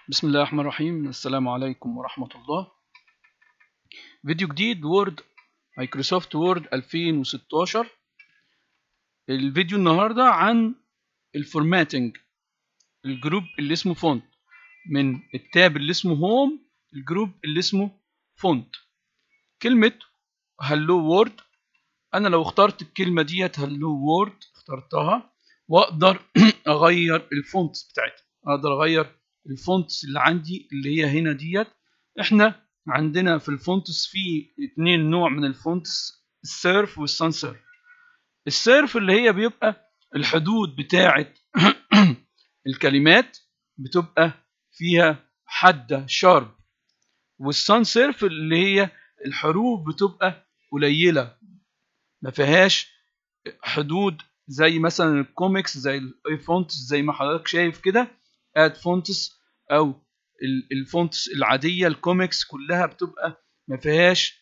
بسم الله الرحمن الرحيم السلام عليكم ورحمة الله فيديو جديد وورد مايكروسوفت وورد 2016 الفيديو النهاردة عن الفورماتنج الجروب اللي اسمه فونت من التاب اللي اسمه هوم الجروب اللي اسمه فونت كلمة هلو وورد انا لو اخترت الكلمة ديت هلو وورد اخترتها واقدر اغير الفونتس بتاعتها اقدر اغير الفونتس اللي عندي اللي هي هنا ديت احنا عندنا في الفونتس في اتنين نوع من الفونتس السيرف والسان سيرف السيرف اللي هي بيبقى الحدود بتاعه الكلمات بتبقى فيها حادة شارب والسان سيرف اللي هي الحروف بتبقى قليلة ما فيهاش حدود زي مثلا الكوميكس زي الفونتس زي ما حضرتك شايف كده اد فونتس او الفونتس العاديه الكوميكس كلها بتبقى ما فيهاش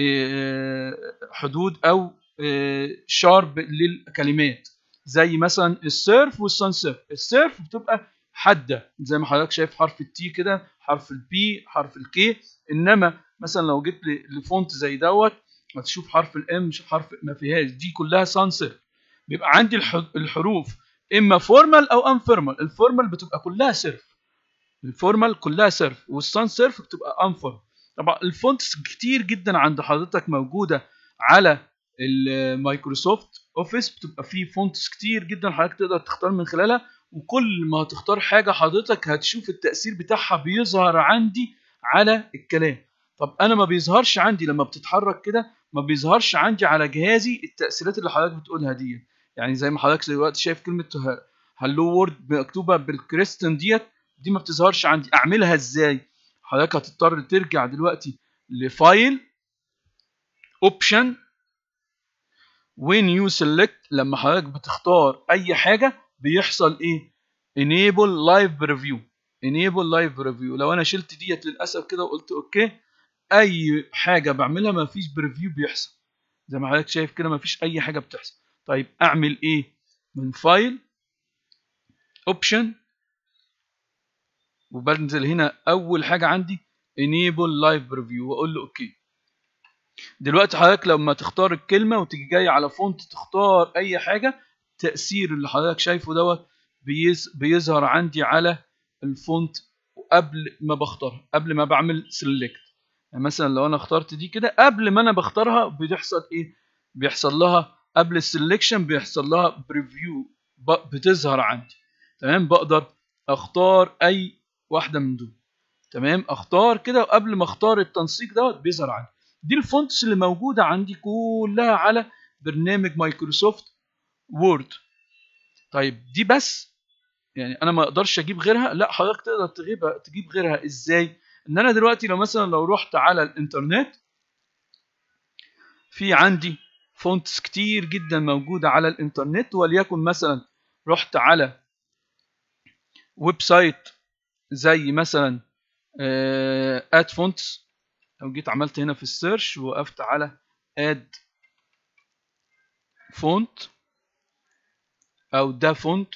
حدود او شارب للكلمات زي مثلا السيرف والسان سيرف السيرف بتبقى حاده زي ما حضرتك شايف حرف التي كده حرف البي حرف الكي انما مثلا لو جبت لفونت زي دوت هتشوف حرف الام حرف ما فيهاش دي كلها سان سيرف بيبقى عندي الحروف اما فورمال او ان فورمال الفورمال بتبقى كلها سيرف الفورمال كلها سيرف والسان سيرف بتبقى ان فورمال طبعا الفونتس كتير جدا عند حضرتك موجوده على المايكروسوفت اوفيس بتبقى فيه فونتس كتير جدا حضرتك تقدر تختار من خلالها وكل ما هتختار حاجه حضرتك هتشوف التاثير بتاعها بيظهر عندي على الكلام طب انا ما بيظهرش عندي لما بتتحرك كده ما بيظهرش عندي على جهازي التاثيرات اللي حضرتك بتقولها دي يعني زي ما حضرتك دلوقتي شايف كلمه هلو وورد مكتوبه بالكريستن ديت دي ما بتظهرش عندي اعملها ازاي حضرتك هتضطر ترجع دلوقتي لفايل اوبشن وين يو سيلكت لما حضرتك بتختار اي حاجه بيحصل ايه enable live review enable live review لو انا شلت ديت للاسف كده وقلت اوكي اي حاجه بعملها ما فيش بريفيو بيحصل زي ما حضرتك شايف كده ما فيش اي حاجه بتحصل طيب اعمل ايه من فايل اوبشن وبنزل هنا اول حاجه عندي enable live review واقول له اوكي دلوقتي حضرتك لما تختار الكلمه وتيجي جاي على فونت تختار اي حاجه التاثير اللي حضرتك شايفه دوت بيز بيظهر عندي على الفونت قبل ما بختارها قبل ما بعمل سيلكت يعني مثلا لو انا اخترت دي كده قبل ما انا بختارها بيحصل ايه بيحصل لها قبل السلكشن بيحصل لها بريفيو بتظهر عندي تمام بقدر اختار اي واحده من دول تمام اختار كده وقبل ما اختار التنسيق دوت بيظهر عندي دي الفونتس اللي موجوده عندي كلها على برنامج مايكروسوفت وورد طيب دي بس يعني انا ما اقدرش اجيب غيرها لا حضرتك تقدر تجيبها تجيب غيرها ازاي ان انا دلوقتي لو مثلا لو رحت على الانترنت في عندي فونتس كتير جدا موجودة على الانترنت وليكن مثلا رحت على ويب سايت زي مثلا اد فونتس لو جيت عملت هنا في السيرش وقفت على اد فونت او ده فونت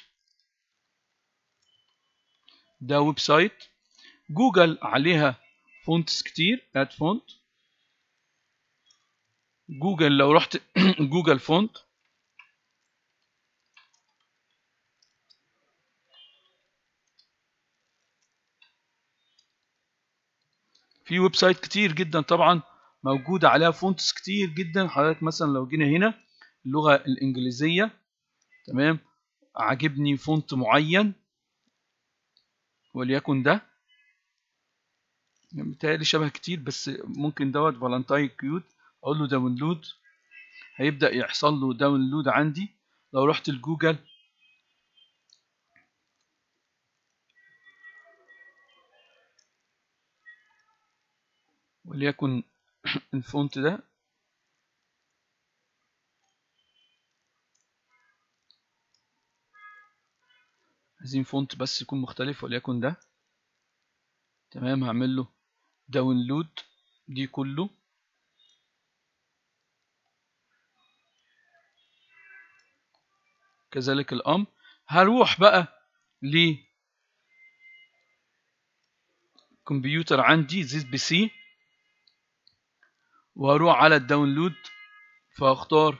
ده ويب سايت جوجل عليها فونتس كتير اد فونت جوجل لو رحت جوجل فونت في ويب سايت كتير جدا طبعا موجودة عليها فونتس كتير جدا حضرتك مثلا لو جينا هنا اللغة الإنجليزية تمام عاجبني فونت معين وليكن ده متهيألي شبه كتير بس ممكن دوت فالنتاين كيوت اقول له داونلود هيبدأ يحصل له داونلود عندي لو رحت لجوجل وليكن الفونت ده عايزين فونت بس يكون مختلف وليكن ده تمام هعمل له داونلود دي كله كذلك الامر هروح بقى ل كمبيوتر عندي زيز بي سي وهروح على الداونلود فاختار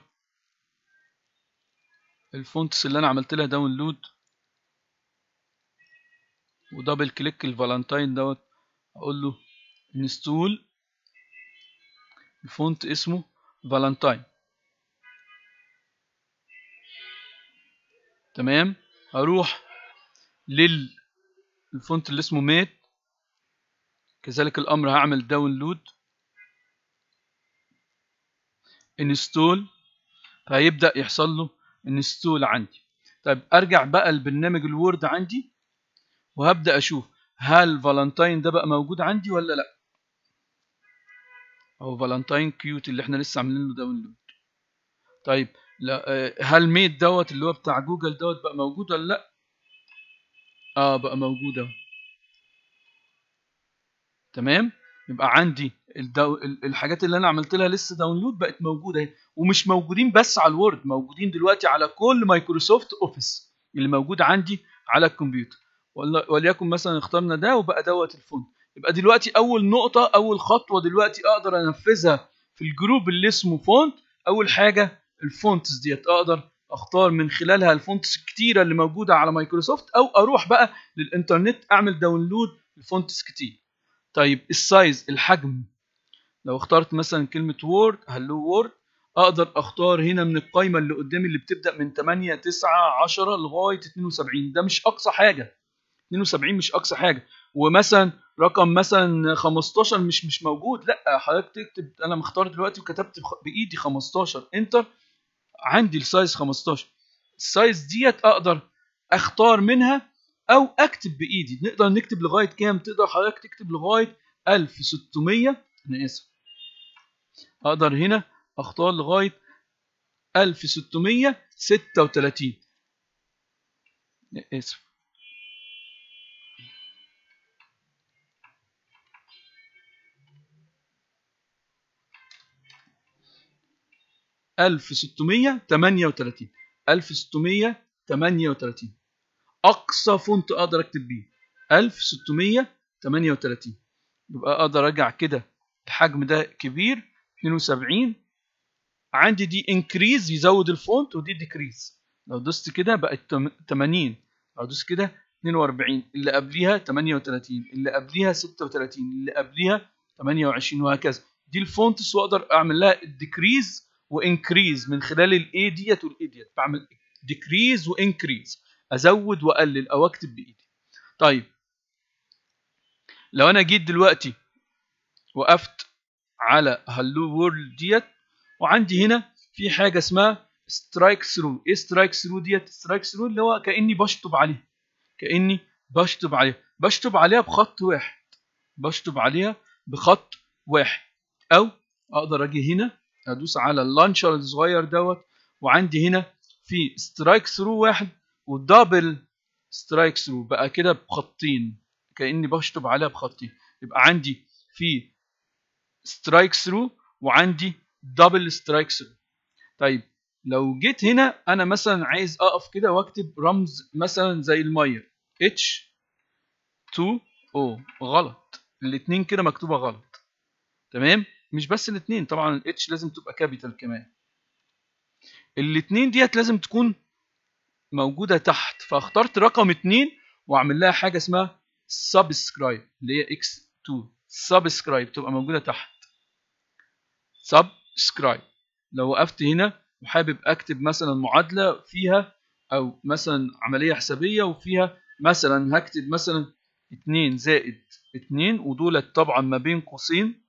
الفونتس اللي انا عملت لها داونلود ودبل كليك الفالنتاين دوت اقول له انستول الفونت اسمه فالنتاين تمام هروح للفونت اللي اسمه ميت كذلك الامر هعمل داونلود انستول فهيبدا يحصل له انستول عندي طيب ارجع بقى لبرنامج الوورد عندي وهبدا اشوف هل فالنتاين ده بقى موجود عندي ولا لا او فالنتاين كيوت اللي احنا لسه عاملين له داونلود طيب لا هل ميت دوت اللي هو بتاع جوجل دوت بقى موجود ولا لا اه بقى موجود اهو تمام يبقى عندي الدو... الحاجات اللي انا عملت لها لسه داونلود بقت موجوده اهي ومش موجودين بس على الوورد موجودين دلوقتي على كل مايكروسوفت اوفيس اللي موجود عندي على الكمبيوتر وليكن مثلا اخترنا ده وبقى دوت الفونت يبقى دلوقتي اول نقطه اول خطوه دلوقتي اقدر انفذها في الجروب اللي اسمه فونت اول حاجه الفونتس ديت اقدر اختار من خلالها الفونتس الكتيره اللي موجوده على مايكروسوفت او اروح بقى للانترنت اعمل داونلود الفونتس كتير طيب السايز الحجم لو اخترت مثلا كلمه وورد هلو وورد اقدر اختار هنا من القائمه اللي قدامي اللي بتبدا من 8 9 10 لغايه 72 ده مش اقصى حاجه 72 مش اقصى حاجه ومثلا رقم مثلا 15 مش مش موجود لا حضرتك تكتب انا مختار دلوقتي وكتبت بايدي 15 انتر عندي السايز 15 السايز ديت اقدر اختار منها او اكتب بايدي نقدر نكتب لغايه كام تقدر حضرتك تكتب لغايه 1600 انا اسف اقدر هنا اختار لغايه 1636 اسف ألف ستمية تمانية وتلاتين ألف ستمية تمانية وتلاتين أقصى فونت أقدر أكتب بيه ألف ستمية تمانية وتلاتين يبقى أقدر أرجع كده الحجم ده كبير اتنين وسبعين عندي دي انكريز يزود الفونت ودي ديكريز لو دوست كده بقت تمانين لو دوست كده اتنين وأربعين اللي قبليها تمانية وتلاتين اللي قبليها ستة وتلاتين اللي قبليها تمانية وعشرين وهكذا دي الفونتس واقدر اعمل لها الديكريز وانكريز من خلال الاي ديت والاي ديت بعمل ديكريز وانكريز ازود واقلل او اكتب بايدي طيب لو انا جيت دلوقتي وقفت على هلو وورلد ديت وعندي هنا في حاجه اسمها سترايك ثرو ايه سترايك ثرو ديت سترايك ثرو اللي هو كاني بشطب عليها كاني بشطب عليها بشطب عليها بخط واحد بشطب عليها بخط واحد او اقدر اجي هنا ادوس على اللانشر الصغير دوت وعندي هنا في سترايك ثرو واحد ودبل سترايك ثرو بقى كده بخطين كاني بشطب عليها بخطين يبقى عندي في سترايك ثرو وعندي دبل سترايك ثرو طيب لو جيت هنا انا مثلا عايز اقف كده واكتب رمز مثلا زي الميه اتش 2 او غلط الاثنين كده مكتوبه غلط تمام مش بس الاثنين طبعا الاتش لازم تبقى كابيتال كمان الاثنين ديت لازم تكون موجوده تحت فاخترت رقم 2 واعمل لها حاجه اسمها سبسكرايب اللي هي اكس 2 سبسكرايب تبقى موجوده تحت سبسكرايب لو وقفت هنا وحابب اكتب مثلا معادله فيها او مثلا عمليه حسابيه وفيها مثلا هكتب مثلا 2 زائد 2 ودولت طبعا ما بين قوسين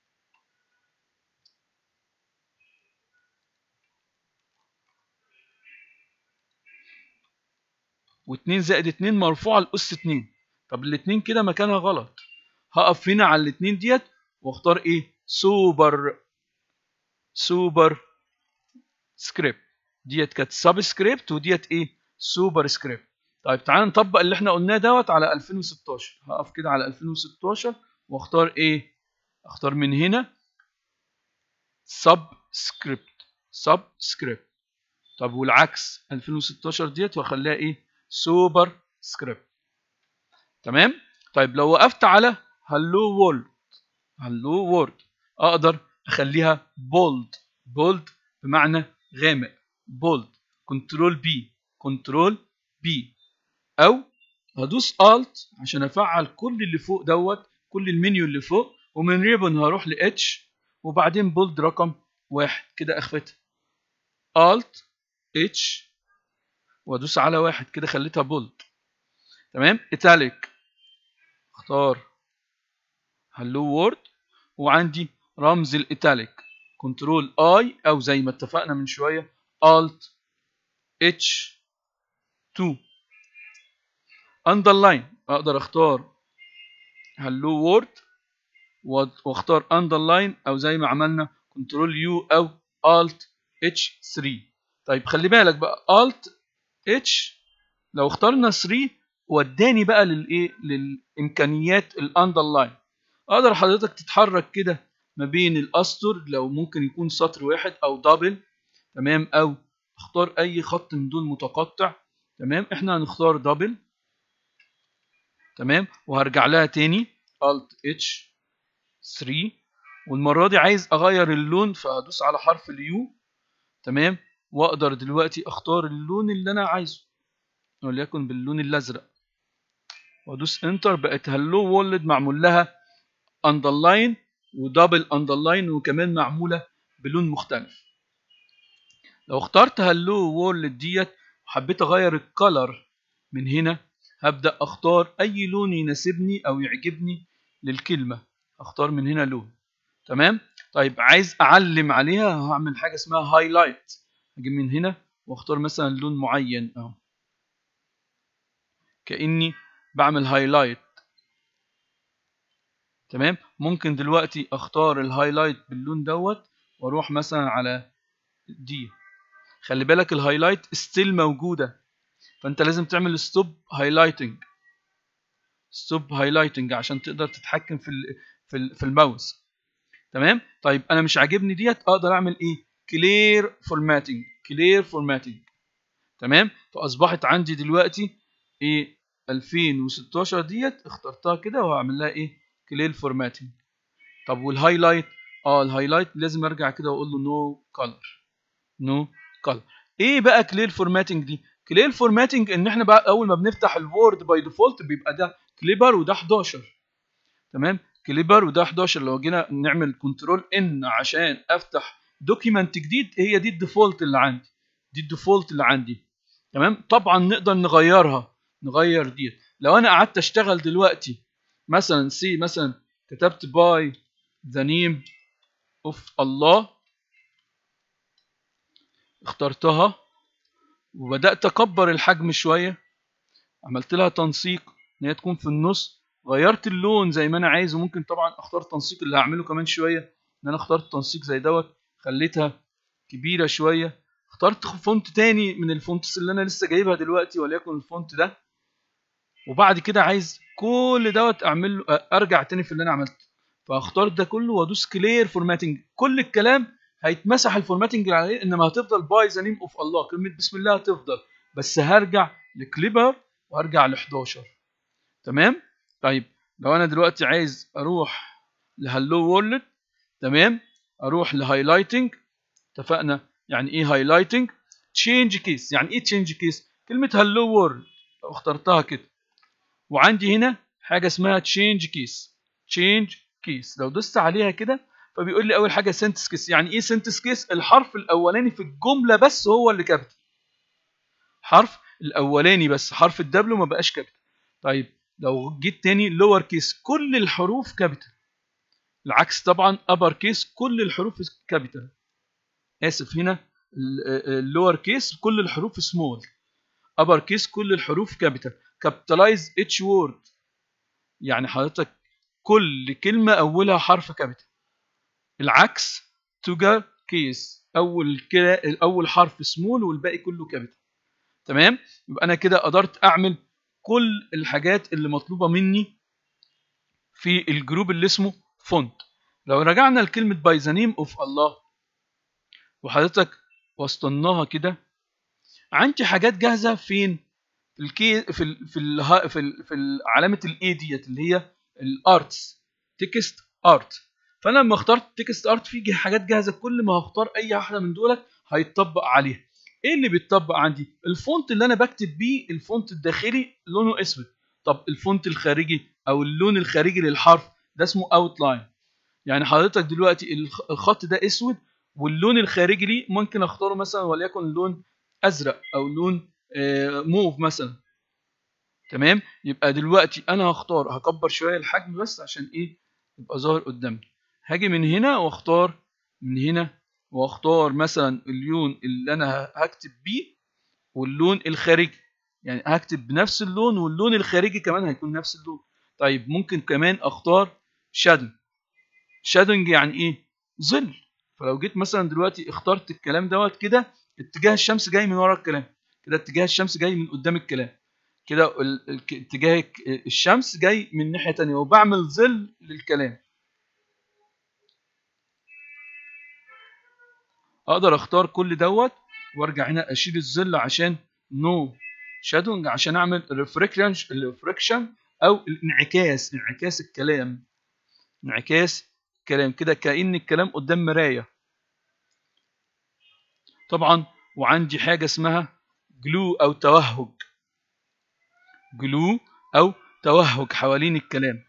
و2 زائد 2 مرفوعه لاس 2 طب الاثنين كده مكانها غلط هقف هنا على الاثنين ديت واختار ايه سوبر سوبر سكريبت ديت كانت سب سكريبت وديت ايه سوبر سكريبت طيب تعال نطبق اللي احنا قلناه دوت على 2016 هقف كده على 2016 واختار ايه اختار من هنا سب سكريبت سب سكريبت طب والعكس 2016 ديت واخليها ايه سوبر سكريبت تمام طيب لو وقفت على هلو وورلد هلو وورلد اقدر اخليها بولد بولد بمعنى غامق بولد كنترول بي كنترول بي او هدوس الت عشان افعل كل اللي فوق دوت كل المنيو اللي فوق ومن ريبون هروح ل اتش وبعدين بولد رقم واحد كده اخفتها الت اتش وادوس على واحد كده خليتها بولد تمام ايتاليك اختار هلو وورد وعندي رمز الايتاليك كنترول اي او زي ما اتفقنا من شويه الت اتش 2 اندرلاين اقدر اختار هلو وورد واختار اندرلاين او زي ما عملنا كنترول يو او الت اتش 3 طيب خلي بالك بقى الت اتش لو اخترنا 3 وداني بقى للايه للامكانيات الاندرلاين اقدر حضرتك تتحرك كده ما بين الاسطر لو ممكن يكون سطر واحد او دبل تمام او اختار اي خط من دول متقطع تمام احنا هنختار دبل تمام وهرجع لها تاني الت اتش 3 والمره دي عايز اغير اللون فهدوس على حرف اليو تمام واقدر دلوقتي اختار اللون اللي انا عايزه وليكن باللون الازرق وادوس انتر بقت هلو وولد معمول لها اندرلاين ودبل اندرلاين وكمان معموله بلون مختلف لو اخترت هلو وورلد ديت وحبيت اغير الكالر من هنا هبدا اختار اي لون يناسبني او يعجبني للكلمه اختار من هنا لون تمام طيب عايز اعلم عليها هعمل حاجه اسمها هايلايت اجي من هنا واختار مثلا لون معين اهو كاني بعمل هايلايت تمام ممكن دلوقتي اختار الهايلايت باللون دوت واروح مثلا على دي خلي بالك الهايلايت ستيل موجوده فانت لازم تعمل ستوب هايلايتنج ستوب هايلايتنج عشان تقدر تتحكم في ال في ال في الماوس تمام طيب انا مش عاجبني ديت اقدر اعمل ايه كلير فورماتنج كلير فورماتنج تمام فاصبحت عندي دلوقتي ايه 2016 ديت اخترتها كده وهعمل لها ايه كلير فورماتنج طب والهايلايت اه الهايلايت لازم ارجع كده واقول له نو كلر نو كلر ايه بقى كلير فورماتنج دي كلير فورماتنج ان احنا بقى اول ما بنفتح الوورد باي ديفولت بيبقى ده كليبر وده 11 تمام كليبر وده 11 لو جينا نعمل كنترول ان عشان افتح دوكيمنت جديد هي دي الديفولت اللي عندي دي الديفولت اللي عندي تمام طبعا نقدر نغيرها نغير دي لو انا قعدت اشتغل دلوقتي مثلا سي مثلا كتبت باي ذا نيم اوف الله اخترتها وبدات اكبر الحجم شويه عملت لها تنسيق ان هي تكون في النص غيرت اللون زي ما انا عايز وممكن طبعا اختار التنسيق اللي هعمله كمان شويه ان انا اخترت تنسيق زي دوت خليتها كبيره شويه اخترت فونت تاني من الفونتس اللي انا لسه جايبها دلوقتي وليكن الفونت ده وبعد كده عايز كل دوت اعمل له ارجع تاني في اللي انا عملته فاختار ده كله وادوس كلير فورماتنج كل الكلام هيتمسح الفورماتنج عليه انما هتفضل باي ذا نيم اوف الله كلمه بسم الله هتفضل بس هرجع لكليبر وهرجع ل 11 تمام طيب لو انا دلوقتي عايز اروح لهلو وورلد تمام اروح لهايلايتنج اتفقنا يعني ايه هايلايتنج تشينج كيس يعني ايه تشينج كيس كلمه هلو وورلد لو اخترتها كده وعندي هنا حاجه اسمها تشينج كيس تشينج كيس لو دوست عليها كده فبيقول لي اول حاجه سنتس كيس يعني ايه سنتس كيس الحرف الاولاني في الجمله بس هو اللي كابيتال حرف الاولاني بس حرف الدبليو ما بقاش كابيتال طيب لو جيت تاني لور كيس كل الحروف كابيتال العكس طبعا ابر كيس كل الحروف كابيتال اسف هنا اللور كيس كل الحروف سمول ابر كيس كل الحروف كابيتال كابيتالايز اتش وورد يعني حضرتك كل كلمه اولها حرف كابيتال العكس توجر كيس اول كده اول حرف سمول والباقي كله كابيتال تمام يبقى انا كده قدرت اعمل كل الحاجات اللي مطلوبه مني في الجروب اللي اسمه فونت لو رجعنا لكلمه باي ذا نيم اوف الله وحضرتك وسطناها كده عندي حاجات جاهزه فين في الكي في ال في ال في, ال في علامه الاي ديت اللي هي الارتس تكست ارت فانا لما اخترت تكست ارت في حاجات جاهزه كل ما هختار اي واحده من دولت هيتطبق عليها ايه اللي بيتطبق عندي الفونت اللي انا بكتب بيه الفونت الداخلي لونه اسود طب الفونت الخارجي او اللون الخارجي للحرف ده اسمه اوتلاين يعني حضرتك دلوقتي الخط ده اسود واللون الخارجي ليه ممكن اختاره مثلا وليكن لون ازرق او لون موف مثلا تمام يبقى دلوقتي انا هختار هكبر شويه الحجم بس عشان ايه يبقى ظاهر قدامنا هاجي من هنا واختار من هنا واختار مثلا اللون اللي انا هكتب بيه واللون الخارجي يعني هكتب بنفس اللون واللون الخارجي كمان هيكون نفس اللون طيب ممكن كمان اختار شادو شادنج يعني ايه ظل فلو جيت مثلا دلوقتي اخترت الكلام دوت كده اتجاه الشمس جاي من ورا الكلام كده اتجاه الشمس جاي من قدام الكلام كده اتجاه الشمس جاي من ناحيه تانية وبعمل ظل للكلام اقدر اختار كل دوت وارجع هنا اشيل الظل عشان نو شادونج عشان اعمل ريفريكشن الريفريكشن او الانعكاس انعكاس الكلام انعكاس الكلام كده كأن الكلام قدام مراية طبعا وعندي حاجة اسمها جلو او توهج جلو او توهج حوالين الكلام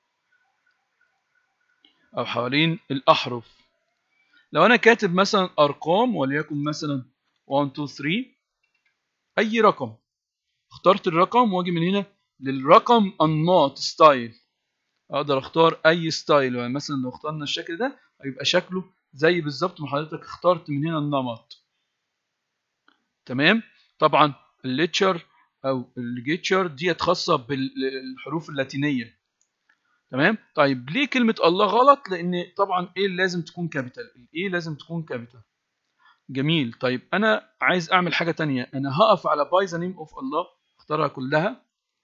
او حوالين الاحرف لو انا كاتب مثلا ارقام وليكن مثلا 1 2 3 اي رقم اخترت الرقم واجي من هنا للرقم انماط ستايل اقدر اختار اي ستايل يعني مثلا لو اخترنا الشكل ده هيبقى شكله زي بالظبط ما حضرتك اخترت من هنا النمط تمام طبعا الليتشر او الجيتشر ديت خاصه بالحروف اللاتينيه تمام طيب ليه كلمه الله غلط لان طبعا ايه لازم تكون كابيتال الايه لازم تكون كابيتال جميل طيب انا عايز اعمل حاجه تانية انا هقف على باي ذا نيم اوف الله اختارها كلها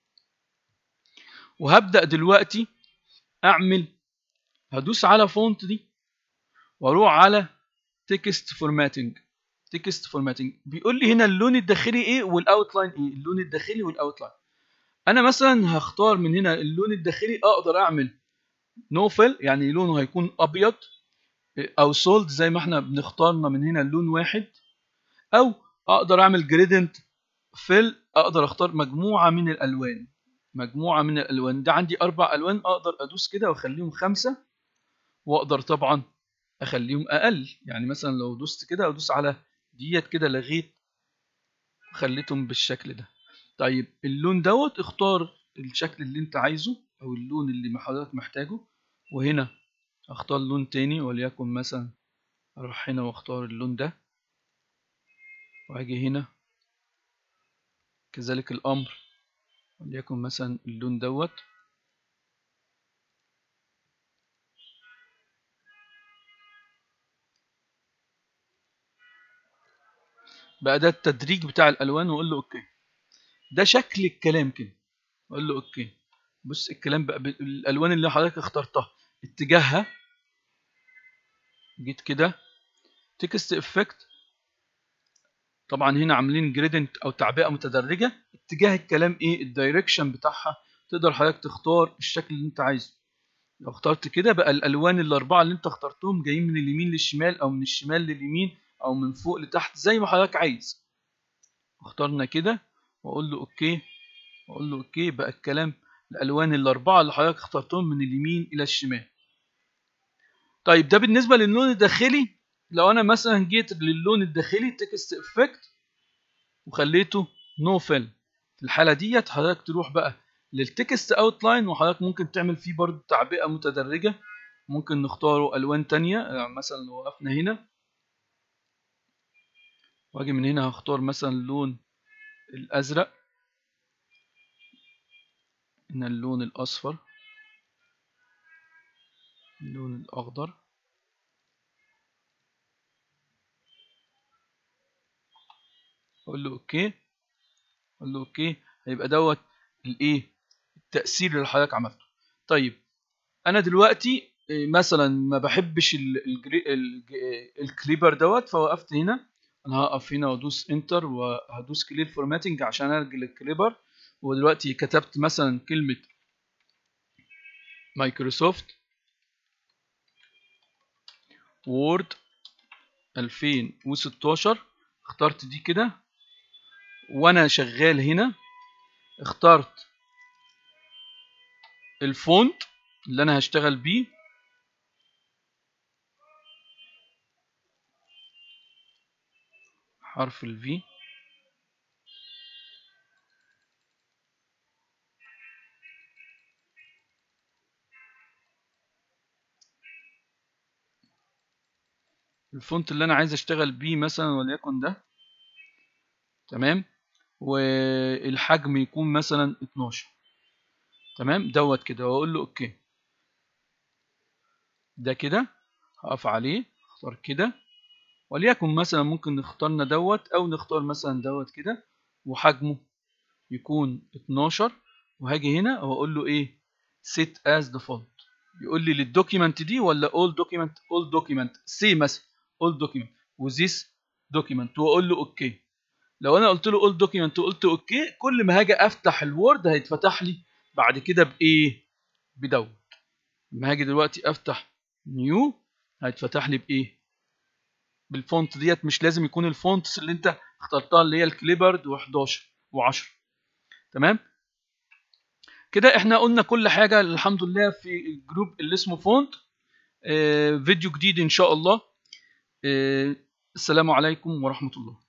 وهبدا دلوقتي اعمل هدوس على فونت دي واروح على تكست فورماتنج تكست فورماتنج بيقول لي هنا اللون الداخلي ايه والاوتلاين ايه اللون الداخلي والاوتلاين انا مثلا هختار من هنا اللون الداخلي اقدر اعمل نوفل يعني لونه هيكون ابيض او سولد زي ما احنا بنختارنا من هنا اللون واحد او اقدر اعمل جريدنت فيل اقدر اختار مجموعه من الالوان مجموعه من الالوان ده عندي اربع الوان اقدر ادوس كده واخليهم خمسه واقدر طبعا اخليهم اقل يعني مثلا لو دوست كده ادوس على ديت كده لغيت وخليتهم بالشكل ده طيب اللون دوت اختار الشكل اللي انت عايزه او اللون اللي حضرتك محتاجه وهنا اختار لون تاني وليكن مثلا اروح هنا واختار اللون ده واجي هنا كذلك الامر وليكن مثلا اللون دوت بقى ده التدريج بتاع الالوان واقول له اوكي ده شكل الكلام كده اقول له اوكي بص الكلام بقى الالوان اللي حضرتك اخترتها اتجاهها جيت كده تكست افكت طبعا هنا عاملين جريدنت او تعبئه متدرجه اتجاه الكلام ايه الدايركشن بتاعها تقدر حضرتك تختار الشكل اللي انت عايزه لو اخترت كده بقى الالوان الاربعه اللي انت اخترتهم جايين من اليمين للشمال او من الشمال لليمين او من فوق لتحت زي ما حضرتك عايز اخترنا كده واقول له اوكي واقول له اوكي بقى الكلام الالوان الاربعه اللي حضرتك اخترتهم من اليمين الى الشمال طيب ده بالنسبه للون الداخلي لو انا مثلا جيت للون الداخلي تكست افكت وخليته نو فيل في الحاله ديت حضرتك تروح بقى للتكست اوتلاين وحضرتك ممكن تعمل فيه برضو تعبئه متدرجه ممكن نختاره الوان تانية يعني مثلا لو وقفنا هنا واجي من هنا هختار مثلا اللون الازرق هنا اللون الاصفر اللون الاخضر اقول له اوكي اقول له اوكي هيبقى دوت الايه التاثير اللي حضرتك عملته طيب انا دلوقتي مثلا ما بحبش الكليبر دوت فوقفت هنا انا هقف هنا وادوس انتر وهدوس كلير فورماتنج عشان ارجع للكليبر ودلوقتي كتبت مثلا كلمه مايكروسوفت وورد 2016 اخترت دي كده وانا شغال هنا اخترت الفونت اللي انا هشتغل بيه حرف ال V الفونت اللي انا عايز اشتغل بيه مثلا وليكن ده تمام والحجم يكون مثلا 12 تمام دوت كده واقول له اوكي ده كده هقف عليه اختار كده وليكن مثلا ممكن نختارنا دوت او نختار مثلا دوت كده وحجمه يكون 12 وهاجي هنا واقول له ايه set as default يقول لي للدوكيمنت دي ولا all document all document سي مثلا all document وthis document واقول له اوكي لو انا قلت له all document وقلت اوكي كل ما هاجي افتح الوورد هيتفتح لي بعد كده بايه بدوت لما هاجي دلوقتي افتح نيو هيتفتح لي بايه بالفونت ديت مش لازم يكون الفونتس اللي انت اخترتها اللي هي الكليبرد و11 و10 تمام كده احنا قلنا كل حاجه الحمد لله في الجروب اللي اسمه فونت اه فيديو جديد ان شاء الله اه السلام عليكم ورحمه الله